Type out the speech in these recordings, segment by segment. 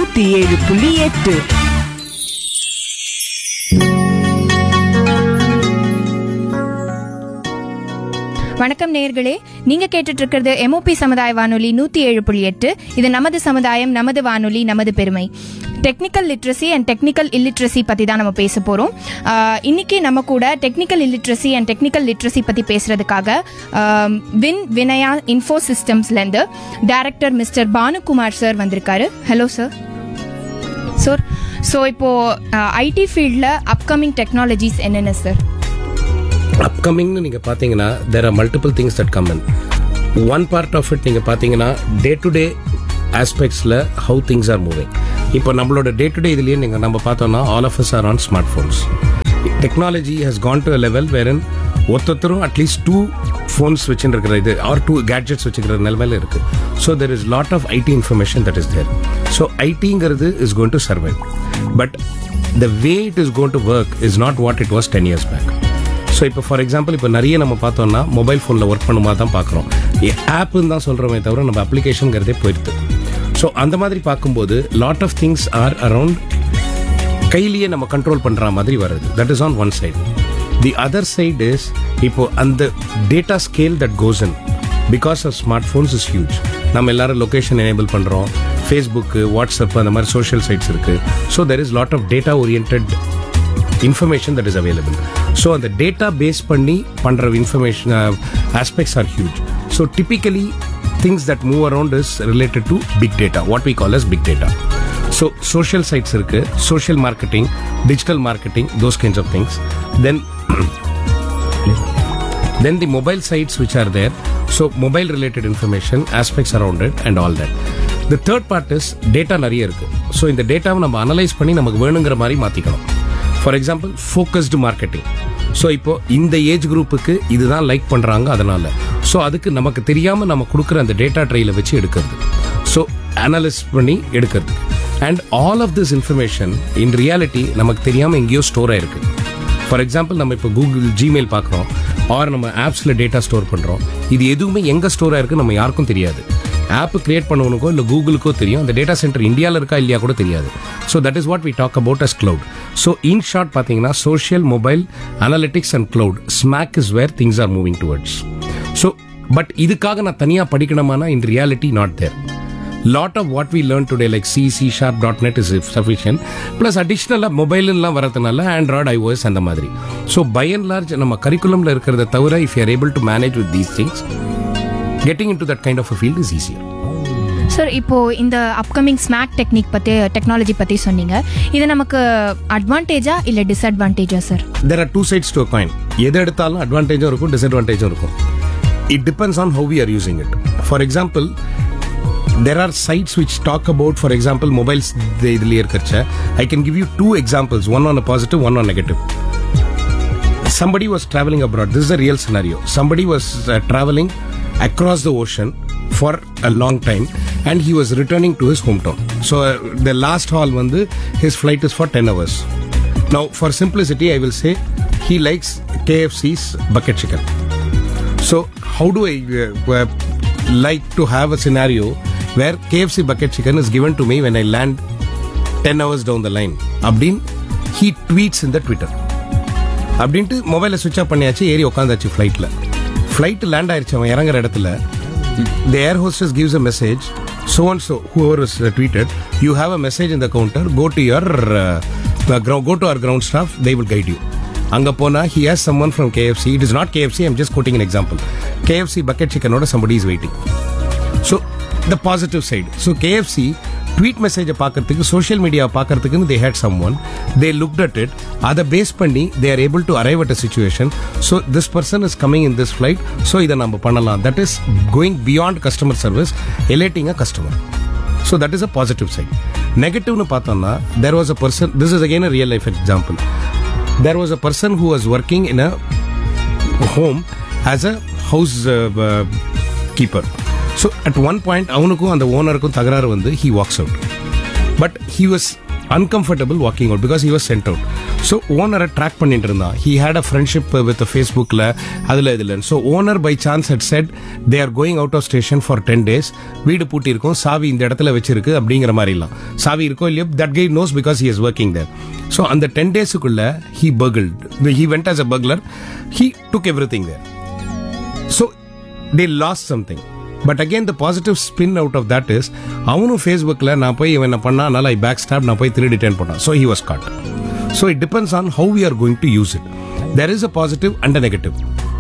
நூத்தி ஏழு புள்ளி எட்டு வணக்கம் நேயர்களே நீங்க கேட்டுட்டு இருக்கிறது எம்ஓபி சமுதாய வானொலி நூத்தி ஏழு புள்ளி எட்டு இது நமது சமுதாயம் நமது வானொலி நமது பெருமை technical literacy and technical illiteracy பத்தி தான் நம்ம பேச போறோம் ஆஹ் இன்னைக்கு நம்ம கூட technical illiteracy and technical literacy பத்தி பேசுறதுக்காக ஆம், வின் வினயா இன்ஃபோ சிஸ்டம்ஸ்ல இருந்து டைரக்டர் மிஸ்டர் பானுகுமார் சார் வந்திருக்காரு ஹலோ சார் சார் ஸோ இப்போ ஐடி ஃபீல்டில் அப்கமிங் டெக்னாலஜிஸ் என்னென்ன சார் அப்கமிங்னு நீங்கள் பார்த்தீங்கன்னா there are multiple things that come in one part of it நீங்கள் பார்த்தீங்கன்னா டே டு டே ஆஸ்பெக்ட்ஸில் ஹவு திங்ஸ் ஆர் மூவிங் இப்போ நம்மளோட டே டு டே இதுலேயே நீங்கள் நம்ம பார்த்தோம்னா all of us are on smart phones technology has gone to level வேறன் ஒருத்தரும் அட்லீஸ்ட் டூ ஃபோன்ஸ் வச்சுருக்கிற இது ஆர் டூ கேட்ஜெட்ஸ் வச்சுக்கிற நிலைமையில இருக்கு so there is lot of IT information that is there so ஐடிங்கிறது is going to survive but the way it is going to work is not what it was ten years back so இப்போ for example இப்போ நிறைய நம்ம பார்த்தோம்னா mobile ஃபோனில் work பண்ணுமா தான் பார்க்குறோம் ஆப்புன்னு தான் சொல்கிறோமே தவிர நம்ம அப்ளிகேஷனுங்கிறதே போயிடுது ஸோ அந்த மாதிரி பார்க்கும்போது lot of things are around கையிலேயே நம்ம கண்ட்ரோல் பண்ணுற மாதிரி வருது that is on one side the other side is இப்போ அந்த data scale that goes in because of smart phones is huge நம்ம எல்லாரும் லொகேஷன் எனேபிள் பண்ணுறோம் ஃபேஸ்புக்கு வாட்ஸ்அப் அந்த மாதிரி சோஷியல் சைட்ஸ் இருக்குது so there is lot of data oriented information that is available so அந்த data base பண்ணி பண்ணுற information aspects are huge so typically things that move around is related to big data what we call as big data so social sites இருக்கு social marketing digital marketing those kinds of things then then the mobile sites which are there so mobile related information aspects around it and all that the third part is data நிறைய இருக்கு so இந்த டேட்டாவை நம்ம analyse பண்ணி நமக்கு வேணுங்கிற மாதிரி மாற்றிக்கணும் for example focused marketing so இப்போ இந்த ஏஜ் குரூப்புக்கு இதுதான் லைக் பண்ணுறாங்க அதனால ஸோ அதுக்கு நமக்கு தெரியாமல் நம்ம கொடுக்குற அந்த டேட்டா ட்ரெயில வச்சு எடுக்கிறது ஸோ அனலைஸ் பண்ணி எடுக்கிறது and all of this information in reality நமக்கு தெரியாமல் எங்கேயோ ஸ்டோர் ஆயிருக்கு ஃபார் எக்ஸாம்பிள் நம்ம இப்போ கூகுள் ஜிமெயில் பார்க்குறோம் ஆர் நம்ம ஆப்ஸில் டேட்டா ஸ்டோர் பண்ணுறோம் இது எதுவுமே எங்கே ஸ்டோர் ஆயிருக்கு நம்ம யாருக்கும் தெரியாது ஆப் கிரியேட் பண்ணவனுக்கோ இல்லை கூகுளுக்கோ தெரியும் அந்த டேட்டா சென்டர் இந்தியாவில் இருக்கா இல்லையா கூட தெரியாது so that is what we talk about as cloud so in short பார்த்தீங்கன்னா social mobile analytics and cloud SMAC is where things are moving towards so but இதுக்காக நான் தனியாக படிக்கணுமானா in reality not there lot of what we learn today like C, C sharp, .NET is sufficient. Plus additional mobile எல்லாம் வரதுனால Android iOS அந்த மாதிரி so by and large நம்ம கரிக்குலம்ல இருக்கிறத தவிர if you able to manage with these things getting in to that kind of field is easier sir இப்போ இந்த அப்கமிங் ஸ்மாக் டெக்னிக் பத்தி டெக்னாலஜி பத்தி சொன்னீங்க இது நமக்கு அட்வான்டேஜா இல்ல டிஸ்அட்வான்டேஜா sir there are two sides to coin எது எடுத்தாலும் அட்வான்டேஜும் இருக்கும் டிஸ்அட்வான்டேஜும் இருக்கும் it depends on how we are using it for example there are sites which talk about for example mobiles இதுலயே இருக்கிறச்ச i can give you two examples one on a positive one on negative somebody was traveling abroad this is a real scenario somebody was uh, traveling across the ocean for a long time and he was returning to his hometown so uh, the last haul வந்து his flight is for 10 hours now for simplicity i will say he likes kfc's bucket chicken so how do i uh, uh, like to have a scenario where KFC bucket chicken is given to me when I land 10 hours down the line. Abdin, he tweets in the Twitter. அப்படின்ட்டு மொபைலை சுவிட்ச் of பண்ணியாச்சு ஏறி உட்காந்தாச்சு ஃப்ளைட்டில் flight land ஆயிடுச்சு அவன் இறங்குற இடத்துல the air hostess gives a message so and so whoever is uh, tweeted you have a message in the counter go to your uh, uh, ground, go to our ground staff they will guide you அங்க போனா he has someone from KFC it is not KFC I'm just quoting an example KFC bucket chicken ஓட somebody is waiting so the positive side so KFC tweet மெசேஜை பார்க்கறதுக்கு social மீடியாவை பார்க்கறதுக்குன்னு they had some one they looked at it அதை base பண்ணி they are able to arrive at a situation so this person is coming in this flight so இதை நம்ம பண்ணலாம் that is going beyond customer service elating a customer so that is a positive side நெகட்டிவ்னு பார்த்தோம்னா there was a person this is again a real life example there was a person who was working in a home as a house keeper so at one point அவனுக்கும் அந்த ஓனருக்கும் தகராறு வந்து he walks out but he was uncomfortable walking out because he was sent out so ஓனரை track பண்ணிட்டு இருந்தான் he had a friendship with ஃபேஸ்புக்கில் அதில் இதில் so owner by chance had said they are going out of station for ten days வீடு பூட்டி இருக்கும் சாவி இந்த இடத்துல வச்சிருக்கு அப்படிங்கிற மாதிரிலாம் சாவி இருக்கோ இல்லையோ that guy knows because he is working there so அந்த டென் டேஸுக்குள்ள he burgled he went as a burglar he took everything there so they lost something but again the positive spin out of that is அவனும் ஃபேஸ்புக்கில் நான் போய் இவன் என்ன பண்ணா அதனால ஐ பேக் ஸ்டாப் நான் போய் திருடி ரிட்டர்ன் பண்ணான் so he was caught so it depends on how we are going to use it there is a positive and a negative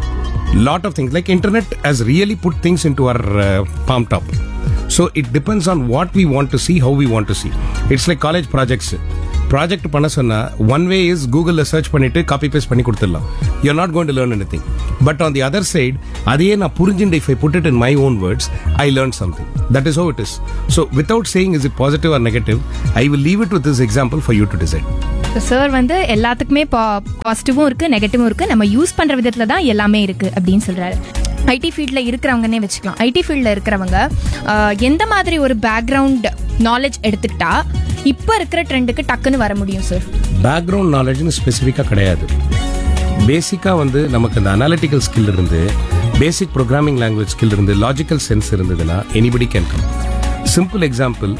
lot of things like internet has really put things into our uh, palm top so it depends on what we want to see how we want to see it's like college projects project பண்ண சொன்னா one way is கூகுளில் search பண்ணிட்டு copy paste பண்ணி கொடுத்துடலாம் you not going to learn any thing but on the other side அதையே நான் புரிஞ்சுட்டு if I put it in my own words I learn something that is how it is so without saying is it positive or negative I will leave it with this example for you to decide sir வந்து எல்லாத்துக்குமே பாசிட்டிவும் இருக்கு நெகட்டிவும் இருக்கு நம்ம use பண்ற விதத்துல தான் எல்லாமே இருக்கு அப்படின்னு சொல்றாரு ஐடி ஃபீல்டில் இருக்கிறவங்கன்னே வச்சுக்கலாம் ஐடி ஃபீல்டில் இருக்கிறவங்க ஆஹ், எந்த மாதிரி ஒரு பேக்ரவுண்ட் நாலேஜ் எடுத்துக்கிட்டா இப்போ இருக்கிற ட்ரெண்டுக்கு டக்குன்னு வர முடியும் சார் பேக்ரவுண்ட் நாலேஜ்னு ஸ்பெசிஃபிக்காக கிடையாது பேசிக்காக வந்து நமக்கு அந்த அனாலிட்டிக்கல் ஸ்கில் இருந்து பேசிக் ப்ரோக்ராமிங் லாங்குவேஜ் ஸ்கில் இருந்து லாஜிக்கல் சென்ஸ் இருந்ததுன்னா anybody can come simple example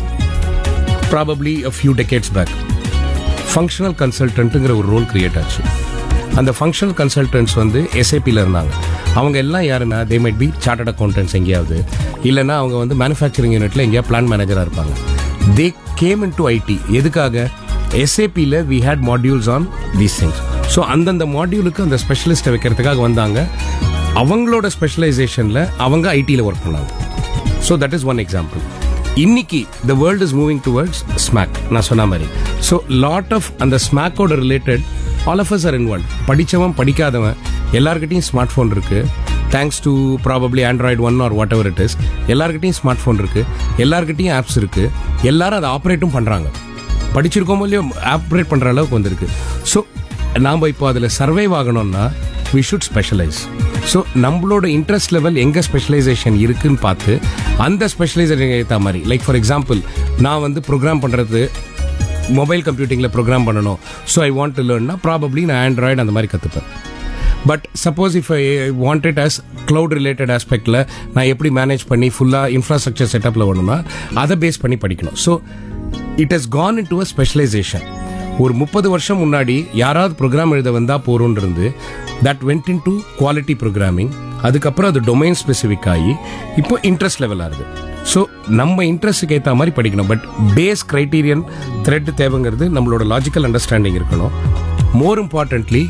probably a few decades back functional கன்சல்டன்ட்டுங்கிற ஒரு ரோல் கிரியேட் ஆச்சு அந்த ஃபங்க்ஷனல் கன்சல்டன்ட்ஸ் வந்து எஸ்ஏபியில் இருந்தாங்க அவங்க எல்லாம் யாருன்னா they might be chartered accountants எங்கேயாவது இல்லைன்னா அவங்க வந்து மேனுஃபேக்சரிங் யூனிட்ல எங்கேயா பிளான் மேனேஜராக இருப்பாங்க they came in to IT எதுக்காக எஸ்ஏபியில் we had modules on these things so அந்தந்த மாடியூலுக்கு அந்த ஸ்பெஷலிஸ்ட்டை வைக்கிறதுக்காக வந்தாங்க அவங்களோட ஸ்பெஷலைசேஷனில் அவங்க ஐடியில் ஒர்க் பண்ணாங்க so that is one example இன்னைக்கு the world is moving towards SMAC நான் சொன்ன மாதிரி ஸோ லாட் ஆஃப் அந்த ஸ்மாக்கோட related all of us are in one படித்தவன் படிக்காதவன் எல்லாருக்கிட்டையும் ஸ்மார்ட் ஃபோன் இருக்கு thanks to probably Android one or what ever it is எல்லாருக்கிட்டையும் ஸ்மார்ட் ஃபோன் இருக்கு எல்லாருக்கிட்டையும் ஆப்ஸ் இருக்கு எல்லாரும் அதை ஆப்ரேட்டும் பண்ணுறாங்க படிச்சிருக்கோமோ இல்லையோ ஆப்ரேட் பண்ணுற அளவுக்கு வந்திருக்கு ஸோ நாம் இப்போ அதில் சர்வைவ் ஆகணும்னா வி ஷுட் ஸ்பெஷலைஸ் ஸோ நம்மளோட இன்ட்ரெஸ்ட் லெவல் எங்கே ஸ்பெஷலைசேஷன் இருக்குன்னு பார்த்து அந்த ஸ்பெஷலைசேஷன் ஏற்ற மாதிரி லைக் ஃபார் எக்ஸாம்பிள் நான் வந்து ப்ரோக்ராம் பண்ணுறது மொபைல் கம்ப்யூட்டிங்கில் ப்ரோக்ராம் பண்ணணும் ஸோ ஐ வாண்ட் டு லேர்ன்னா ப்ராபப்ளி நான் ஆண்ட்ராய்டு அந்த மாதிரி கற்றுப்பேன் but suppose if I want it as cloud related ஆஸ்பெக்டில் நான் எப்படி மேனேஜ் பண்ணி ஃபுல்லாக இன்ஃப்ராஸ்ட்ரக்சர் செட்டப்பில் வேணும்னா அதை பேஸ் பண்ணி படிக்கணும் so it has gone in to a specialisation ஒரு முப்பது வருஷம் முன்னாடி யாராவது ப்ரோக்ராம் எழுத வந்தால் போகிறோன்னு இருந்து that went in to quality programming அதுக்கப்புறம் அது டொமைன் ஸ்பெசிஃபிக் ஆகி இப்போ இன்ட்ரெஸ்ட் லெவல் ஆகுது ஸோ நம்ம இன்ட்ரெஸ்ட்டுக்கு ஏற்ற மாதிரி படிக்கணும் பட் பேஸ் கிரைட்டீரியன் த்ரெட் தேவைங்கிறது நம்மளோட லாஜிக்கல் அண்டர்ஸ்டாண்டிங் இருக்கணும் more importantly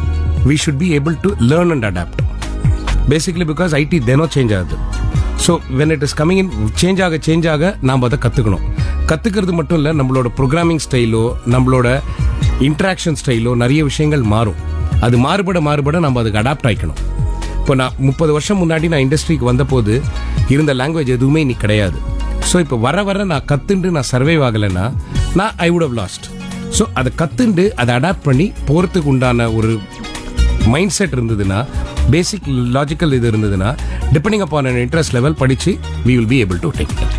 we should be able to learn and adapt basically because IT தினம் சேஞ்ச் ஆகுது so when it is coming in change ஆக சேஞ்ச் ஆக நாம் அதை கற்றுக்கணும் கற்றுக்கிறது மட்டும் இல்லை நம்மளோட ப்ரோக்ராமிங் ஸ்டைலோ நம்மளோட இன்ட்ராக்ஷன் ஸ்டைலோ நிறைய விஷயங்கள் மாறும் அது மாறுபட மாறுபட நம்ம அதுக்கு அடாப்ட் ஆயிக்கணும் இப்போ நான் முப்பது வருஷம் முன்னாடி நான் இண்டஸ்ட்ரிக்கு வந்தபோது இருந்த லாங்குவேஜ் எதுவுமே இன்னைக்கு கிடையாது ஸோ இப்போ வர வர நான் கத்துண்டு நான் சர்வைவ் ஆகலைன்னா நான் I would have lost so அதை கத்துண்டு அதை அடாப்ட் பண்ணி போகிறதுக்கு உண்டான ஒரு மைண்ட் செட் இருந்ததுன்னா பேசிக் லாஜிக்கல் இது இருந்ததுன்னா டிபெண்டிங் அப்பான் இன்ட்ரெஸ்ட் லெவல் படிச்சு we will be able to take it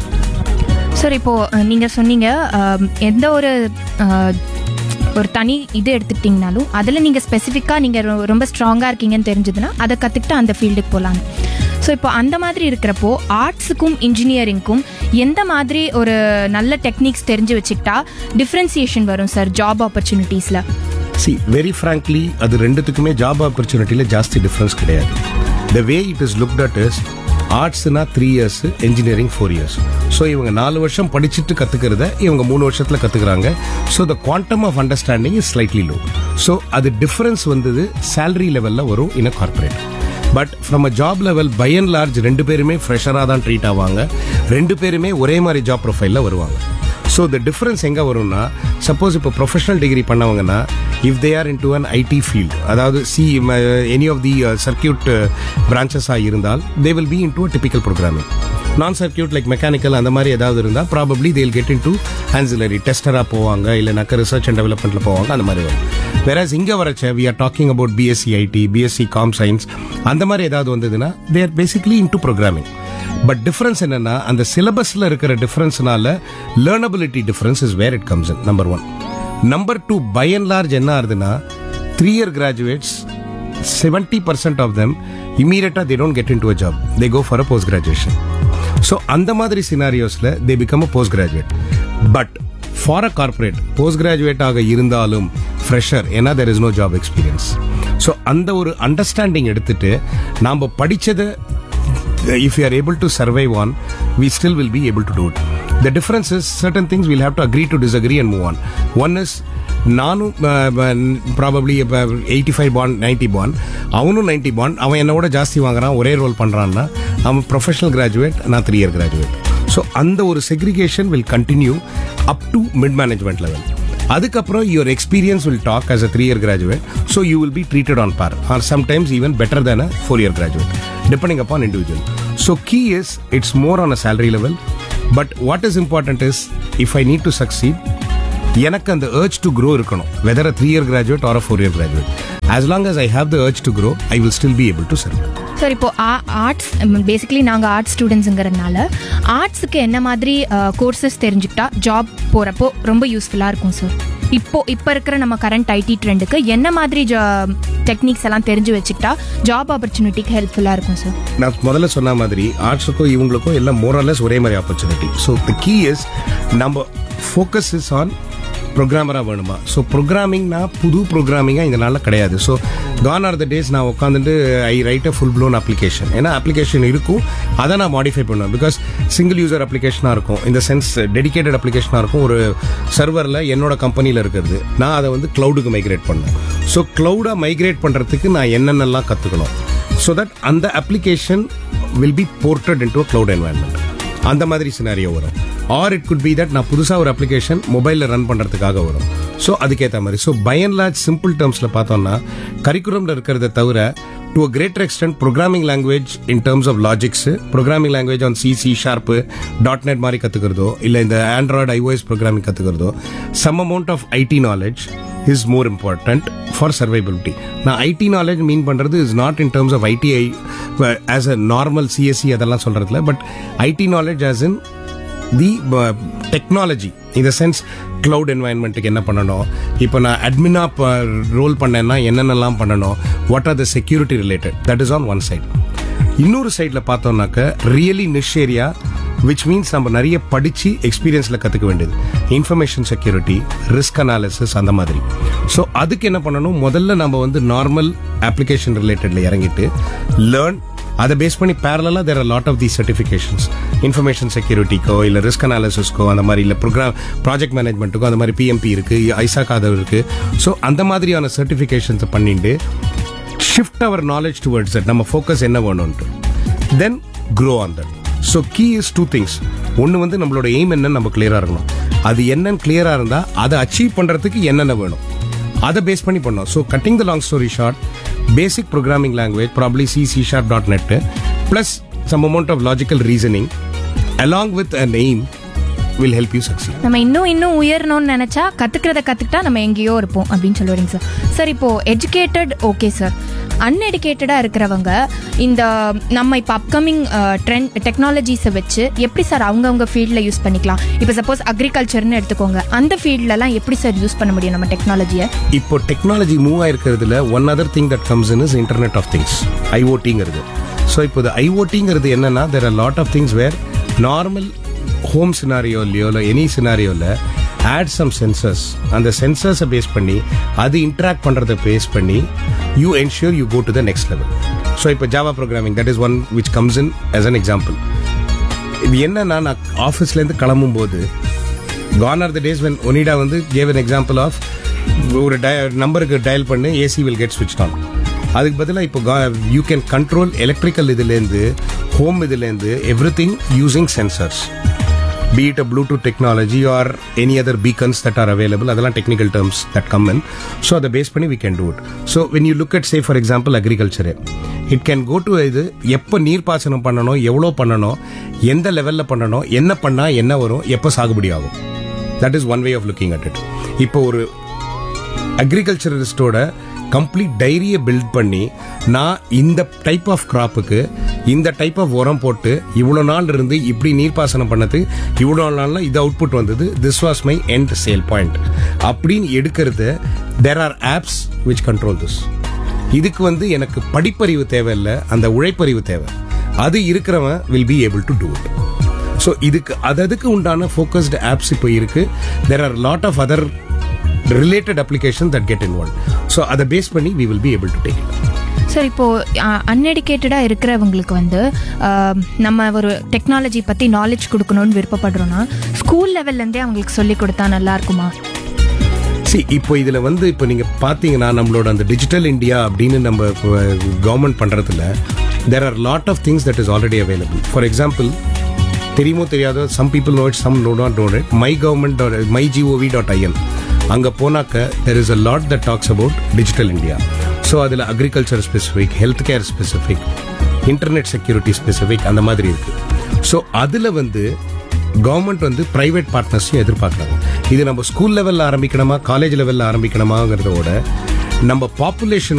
sir இப்போ அஹ், நீங்க சொன்னீங்க அஹ், எந்த ஒரு அஹ், ஒரு தனி இது எடுத்துக்கிட்டிங்கனாலும் அதில் நீங்கள் ஸ்பெசிஃபிக்காக நீங்கள் ரொம்ப ஸ்ட்ராங்காக இருக்கீங்கன்னு தெரிஞ்சதுன்னா அதை கற்றுக்கிட்டு அந்த ஃபீல்டுக்கு போகலாம் ஸோ இப்போ அந்த மாதிரி இருக்கிறப்போ ஆர்ட்ஸுக்கும் இன்ஜினியரிங்க்கும் எந்த மாதிரி ஒரு நல்ல டெக்னிக்ஸ் தெரிஞ்சு வச்சுக்கிட்டா டிஃப்ரென்சியேஷன் வரும் சார் ஜாப் ஆப்பர்ச்சுனிட்டிஸில் சி வெரி ஃப்ராங்க்லி அது ரெண்டுத்துக்குமே ஜாப் ஆப்பர்ச்சுனிட்டியில் ஜாஸ்தி டிஃப்ரென்ஸ் கிடையாது the way it is looked at is ஆர்ட்ஸ்னா three years engineering four years so இவங்க நாலு வருஷம் படிச்சுட்டு கற்றுக்கிறத இவங்க மூணு வருஷத்தில் கற்றுக்குறாங்க so the quantum of understanding is slightly low so அது டிஃப்ரென்ஸ் வந்தது சேலரி லெவலில் வரும் in a corporate but from a job level by and large ரெண்டு பேருமே ஃப்ரெஷராக தான் ட்ரீட் ஆவாங்க ரெண்டு பேருமே ஒரே மாதிரி ஜாப் ப்ரொஃபைலில் வருவாங்க ஸோ த டிஃபரன்ஸ் எங்கே வரும்னா சப்போஸ் இப்போ ப்ரொஃபஷனல் டிகிரி பண்ணவங்கன்னா if they are in to an IT field அதாவது see any of the circuit பிரான்ச்சஸாக இருந்தால் they will be in to typical programming non circuit like mechanical அந்த மாதிரி ஏதாவது இருந்தால் probably they'll get in to ancillary டெஸ்டராக போவாங்க இல்லைனாக்கா ரிசர்ச் அண்ட் டெவலப்மெண்ட்டில் போவாங்க அந்த மாதிரி வரும் வேற இங்கே வரச்ச we are talking about BSc IT BSc com science அந்த மாதிரி ஏதாவது வந்ததுன்னா they are basically into programming but difference என்னன்னா அந்த சிலபஸ்ல இருக்கிற டிஃபரன்ஸ்னால learnability difference is where it comes in number one number two by and large என்ன ஆகுதுன்னா three year graduates seventy percent of them இமீடியட்டா they don't get in to a job they go for a post graduation so அந்த மாதிரி சினாரியோஸ்ல they become a post graduate but for a corporate post graduate ஆக இருந்தாலும் fresher ஏன்னா there is no job experience so அந்த ஒரு understanding எடுத்துட்டு நாம் படிச்சதை if you are able to survive on, we still will be able to do it. The difference is certain things we'll have to agree to disagree and move on. One is நானும் probably இப்போ eighty five pound ninety pound அவனும் ninety pound அவன் என்னோட ஜாஸ்தி வாங்குறான் ஒரே role பண்ணுறான்னா அவன் ப்ரொஃபஷனல் கிராஜுவேட் நான் த்ரீ இயர் கிராஜுவேட் ஸோ அந்த ஒரு segregation will continue up to mid management level அதுக்கப்புறம் your experience will talk as a three year graduate so you will be treated on par or sometimes even better than a four year graduate depending upon individual. So key is it's more on a salary level. But what is important is if I need to succeed, எனக்கு அந்த urge to grow இருக்கணும் whether a three year graduate or a four year graduate as long as I have the urge to grow, I will still be able to survive. Sir இப்போ arts basically நாங்கள் arts ஸ்டூடெண்ட்ஸுங்கிறதுனால ஆர்ட்ஸுக்கு என்ன மாதிரி courses தெரிஞ்சுக்கிட்டா job போகிறப்போ ரொம்ப யூஸ்ஃபுல்லாக இருக்கும் சார் இப்போ இப்போ இருக்கிற நம்ம கரண்ட் ஐடி ட்ரெண்டுக்கு என்ன மாதிரி டெக்னிக்ஸ் எல்லாம் தெரிஞ்சு வச்சுக்கிட்டா ஜாப் ஆப்பர்ச்சுனிட்டிக்கு ஹெல்ப்ஃபுல்லாக இருக்கும் சார் நான் முதல்ல சொன்ன மாதிரி ஆர்ட்ஸுக்கும் இவங்களுக்கும் எல்லாம் மோரலஸ் ஒரே மாதிரி opportunity so the key is நம்ம ஃபோக்கஸ் இஸ் ஆன் ப்ரோக்ராமராக வேணுமா ஸோ ப்ரோக்ராமிங்னா புது ப்ரோக்ராமிங்காக இந்த நாளில் கிடையாது so gone are the days நான் உட்காந்துட்டு I write a full blown application ஏன்னா அப்ளிகேஷன் இருக்கும் அதை நான் மாடிஃபை பண்ணுவேன் பிகாஸ் சிங்கிள் யூசர் அப்ளிகேஷனாக இருக்கும் இந்த சென்ஸ் டெடிகேட்டட் அப்ளிகேஷனாக இருக்கும் ஒரு சர்வரில் என்னோட கம்பெனியில் இருக்கிறது நான் அதை வந்து க்ளவுடுக்கு மைக்ரேட் பண்ணேன் ஸோ க்ளவுடாக மைக்ரேட் பண்ணுறதுக்கு நான் என்னென்னலாம் கற்றுக்கணும் ஸோ தட் அந்த application will be ported into cloud environment அந்த மாதிரி சினாரியோ வரும் or it could be that நான் புதுசாக ஒரு அப்ளிகேஷன் மொபைலில் ரன் பண்ணுறதுக்காக வரும் ஸோ அதுக்கேற்ற மாதிரி so by and large simple டேர்ம்ஸில் பார்த்தோம்னா கரிக்குலமில் இருக்கிறத தவிர to a greater extent programming language in terms of logics programming language on C C sharp dot net மாதிரி கற்றுக்கிறதோ இல்லை இந்த ஆண்ட்ராய்டு ஐஓஎஸ் ப்ரோக்ராமிங் கற்றுக்கிறதோ some amount of IT knowledge is more important for survivability நான் IT knowledge mean பண்ணுறது is not in terms of ITI as a normal CSC அதெல்லாம் சொல்கிறதுல but IT knowledge as in the technology இந்த sense cloud என்வாயன்மெண்ட்டுக்கு என்ன பண்ணணும் இப்போ நான் அட்மினா ரோல் பண்ணேன்னா என்னென்னலாம் பண்ணணும் what are the security related that is on one side இன்னொரு சைடில் பார்த்தோம்னாக்க really niche area which means நம்ம நிறைய படிச்சு எக்ஸ்பீரியன்ஸ்ல கத்துக்க வேண்டியது இன்ஃபர்மேஷன் செக்யூரிட்டி ரிஸ்க் அனாலிசிஸ் அந்த மாதிரி ஸோ அதுக்கு என்ன பண்ணணும் முதல்ல நம்ம வந்து நார்மல் அப்ளிகேஷன் ரிலேட்டட்ல இறங்கிட்டு லேர்ன் அதை பேஸ் பண்ணி பேரலாக there are lot of the certifications information செக்யூரிட்டிக்கோ இல்லை ரிஸ்க் அனாலிசிஸ்க்கோ அந்த மாதிரி இல்லை ப்ரோக்ராம் ப்ராஜெக்ட் மேனேஜ்மெண்ட்டுக்கோ அந்த மாதிரி பிஎம்பி இருக்கு ஐசாக் அது இருக்கு ஸோ அந்த மாதிரியான சர்டிஃபிகேஷன்ஸ் பண்ணிட்டு shift our knowledge towards that நம்ம ஃபோக்கஸ் என்ன வேணும்ட்டு then grow on that so key is two things ஒன்று வந்து நம்மளோட எய்ம் என்னன்னு நம்ம கிளியராக இருக்கணும் அது என்னன்னு கிளியராக இருந்தால் அதை அச்சீவ் பண்ணுறதுக்கு என்னென்ன வேணும் அதை பேஸ் பண்ணி பண்ணோம் so cutting the long story short basic programming language probably C C sharp dot net plus some amount of logical reasoning along with an aim will help you succeed நம்ம இன்னும் இன்னும் உயரணும்னு நினைச்சா கத்துக்கிறத கத்துக்கிட்டா நம்ம எங்கேயோ இருப்போம் அப்படின்னு சொல்லுவீங்க சார் சார் இப்போ எஜுகேட்டட் ஓகே சார் அன்எடுகேட்டடா இருக்கிறவங்க இந்த நம்ம இப்போ அப்கமிங் ட்ரெண்ட் டெக்னாலஜிஸை வச்சு எப்படி சார் அவங்கவுங்க ஃபீல்டில் யூஸ் பண்ணிக்கலாம் இப்போ சப்போஸ் அக்ரிகல்ச்சர்னு எடுத்துக்கோங்க அந்த ஃபீல்ட்லலாம் எப்படி சார் யூஸ் பண்ண முடியும் நம்ம டெக்னாலஜியை இப்போ டெக்னாலஜி மூவ் ஆயிருக்கிறதுல one other thing that comes in is internet of things ஐஓடிங்கிறது ஸோ இப்போ இந்த ஐஓடிங்கிறது என்னன்னா there are lot of things where normal home சினாரியோலையோ இல்லை எனி சினாரியோவில் ஆட் சம் சென்சர்ஸ் அந்த சென்சர்ஸை பேஸ் பண்ணி அது இன்ட்ராக்ட் பண்ணுறதை பேஸ் பண்ணி you ensure you go to the next level so இப்போ Java programming that is one which comes in as an example இது என்னன்னா நான் ஆஃபீஸ்லேருந்து கிளம்பும் போது gone are the days when Onida வந்து கேவ் an எக்ஸாம்பிள் ஆஃப் ஒரு நம்பருக்கு டயல் பண்ணி ஏசி வில் கெட் ஸ்விட்ச் ஆன் அதுக்கு பதிலாக இப்போ யூ கேன் கண்ட்ரோல் எலக்ட்ரிக்கல் இதுலேருந்து ஹோம் இதுலேருந்து everything using sensors be it a Bluetooth technology or any other beacons that are available, அதெல்லாம் technical terms that come in. So அதை base பண்ணி we can do it. So when you look at say for example agriculture, it can go to இது எப்போ நீர்ப்பாசனம் பண்ணணும் எவ்வளோ பண்ணணும் எந்த லெவலில் பண்ணணும் என்ன பண்ணா என்ன வரும் எப்போ சாகுபடி ஆகும் that is one way of looking at it இப்போ ஒரு அக்ரிகல்ச்சரலிஸ்டோட கம்ப்ளீட் டைரியை பில்ட் பண்ணி நான் இந்த டைப் ஆஃப் கிராப்புக்கு இந்த டைப் ஆஃப் உரம் போட்டு இவ்வளோ நாள் இருந்து இப்படி நீர்ப்பாசனம் பண்ணது இவ்வளோ நாள்ல இது அவுட்புட் வந்தது this was my end sale point அப்படின்னு எடுக்கிறது there are apps which control this இதுக்கு வந்து எனக்கு படிப்பறிவு தேவையில்லை அந்த உழைப்பறிவு தேவை அது இருக்கிறவன் will be able to do it so இதுக்கு அததுக்கு உண்டான ஃபோக்கஸ்டு ஆப்ஸ் இப்போ இருக்கு there are lot of other related application that get involve so அதை பேஸ் பண்ணி we will be able to take sir இப்போ அன்எடுக்கேட்டடா இருக்கிறவங்களுக்கு வந்து ஆஹ், நம்ம ஒரு டெக்னாலஜி பத்தி நாலேஜ் கொடுக்கணும்னு விருப்பப்படுறோம்னா ஸ்கூல் லெவல்ல இருந்தே அவங்களுக்கு சொல்லி கொடுத்தா நல்லா இருக்குமா சி இப்போ இதுல வந்து இப்போ நீங்க பாத்தீங்கன்னா நம்மளோட அந்த டிஜிட்டல் இந்தியா அப்படின்னு நம்ம கவர்மெண்ட் பண்றதுல there are lot of things that is already available for example தெரியுமோ தெரியாதோ some people know it some know not know it my government my GOV dot IN அங்க போனாக்க there is a lot that talks about digital India so அதில் agriculture specific health care specific internet security specific அந்த மாதிரி இருக்கு so அதில் வந்து government வந்து private பார்ட்னர்ஸையும் எதிர்பார்க்குறாங்க இது நம்ம ஸ்கூல் லெவலில் ஆரம்பிக்கணுமா காலேஜ் லெவலில் ஆரம்பிக்கணுமாங்கிறத விட நம்ம பாப்புலேஷன்